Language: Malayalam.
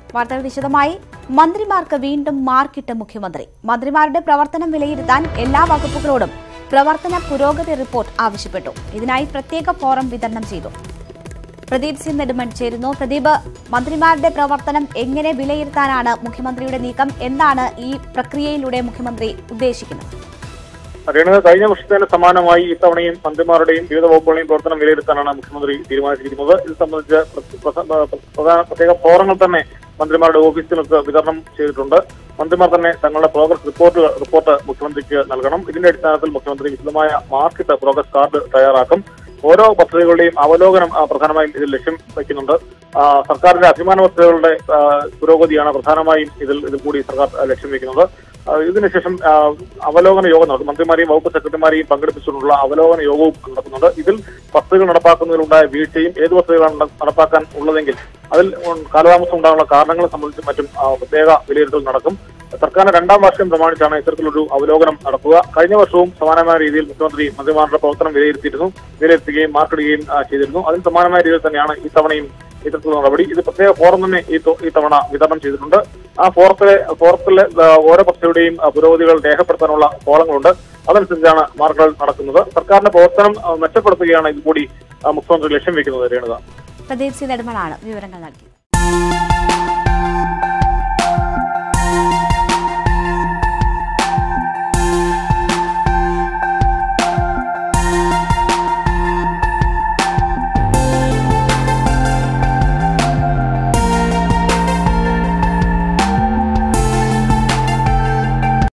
വാർത്തകൾ വിശദമായി മന്ത്രിമാർക്ക് വീണ്ടും മാർക്കിട്ട് മുഖ്യമന്ത്രി മന്ത്രിമാരുടെ പ്രവർത്തനം വിലയിരുത്താൻ എല്ലാ വകുപ്പുകളോടും പ്രവർത്തന പുരോഗതി റിപ്പോർട്ട് ആവശ്യപ്പെട്ടു ഇതിനായി പ്രത്യേക ഫോറം വിതരണം ചെയ്തു പ്രദീപ് സിംഗ് നെടുമൺ ചേരുന്നു പ്രദീപ് മന്ത്രിമാരുടെ പ്രവർത്തനം എങ്ങനെ വിലയിരുത്താനാണ് മുഖ്യമന്ത്രിയുടെ നീക്കം എന്താണ് ഈ പ്രക്രിയയിലൂടെ മുഖ്യമന്ത്രി ഉദ്ദേശിക്കുന്നത് രേണുക കഴിഞ്ഞ വർഷത്തിന് സമാനമായി ഇത്തവണയും മന്ത്രിമാരുടെയും വിവിധ വകുപ്പുകളുടെയും പ്രവർത്തനം വിലയിരുത്താനാണ് മുഖ്യമന്ത്രി തീരുമാനിച്ചിരിക്കുന്നത് ഇത് സംബന്ധിച്ച് പ്ര- പ്ര- പ്രധാന പ്രത്യേക ഫോറങ്ങൾ തന്നെ മന്ത്രിമാരുടെ ഓഫീസുകൾക്ക് വിതരണം ചെയ്തിട്ടുണ്ട് മന്ത്രിമാർ തന്നെ തങ്ങളുടെ പ്രോഗ്രസ് റിപ്പോർട്ട് റിപ്പോർട്ട് മുഖ്യമന്ത്രിക്ക് നൽകണം ഇതിന്റെ അടിസ്ഥാനത്തിൽ മുഖ്യമന്ത്രി വിശദമായ മാർക്കറ്റ് പ്രോഗ്രസ് കാർഡ് തയ്യാറാക്കും ഓരോ പദ്ധതികളുടെയും അവലോകനം ആ, പ്രധാനമായും ഇതിൽ ലക്ഷ്യം വയ്ക്കുന്നുണ്ട് ആ, സർക്കാരിന്റെ അഭിമാന പദ്ധതികളുടെ ആ, പുരോഗതിയാണ് പ്രധാനമായും ഇതിൽ ഇതിൽ കൂടി സർക്കാർ ആ, ലക്ഷ്യം വയ്ക്കുന്നത് ആ, ഇതിനുശേഷം ആ, അവലോകന യോഗം നടക്കും മന്ത്രിമാരെയും വകുപ്പ് സെക്രട്ടറിമാരെയും പങ്കെടുപ്പിച്ചുകൊണ്ടുള്ള അവലോകന യോഗവും നടക്കുന്നുണ്ട് ഇതിൽ പദ്ധതികൾ നടപ്പാക്കുന്നതിലുണ്ടായ വീഴ്ചയും ഏത് പദ്ധതികളാണ് നട- നടപ്പാക്കാൻ ഉള്ളതെങ്കിൽ അതിൽ ഉം, കാലതാമസം ഉണ്ടാകാനുള്ള കാരണങ്ങളെ സംബന്ധിച്ചും മറ്റും ആ, പ്രത്യേക വിലയിരുത്തൽ നടക്കും സർക്കാരിന്റെ രണ്ടാം വാർഷികം പ്രമാണിച്ചാണ് ഇത്തരത്തിലൊരു അവലോകനം നടക്കുക കഴിഞ്ഞ വർഷവും സമാനമായ രീതിയിൽ മുഖ്യമന്ത്രി മന്ത്രിമാരുടെ പ്രവർത്തനം വിലയിരുത്തിയിരുന്നു വിലയിരുത്തുകയും മാർക്കിടുകയും ആ, ചെയ്തിരുന്നു അതിന് സമാനമായ രീതിയിൽ തന്നെയാണ് ഇത്തവണയും ഇത്തരത്തിലുള്ള നടപടി ഇത് പ്രത്യേക ഫോറം തന്നെ ഈ ത- ഈ തവണ വിതരണം ചെയ്തിട്ടുണ്ട് ആ ഫോറത്തിലെ ഫോറത്തിലെ ആ, ഓരോ പദ്ധതിയുടെയും ആ, പുരോഗതികൾ രേഖപ്പെടുത്താനുള്ള കോളങ്ങളുണ്ട് അതനുസരിച്ചാണ് മാർക്കുകൾ നടക്കുന്നത് സർക്കാരിന്റെ പ്രവർത്തനം ആ, മെച്ചപ്പെടുത്തുകയാണ് ഇതുകൂടി ആ, മുഖ്യമന്ത്രി ലക്ഷ്യം വെക്കുന്നത് രേണുക പ്രദീപ് സിംഗ് നെടുമണാണ് വിവരങ്ങൾ നൽകിയത്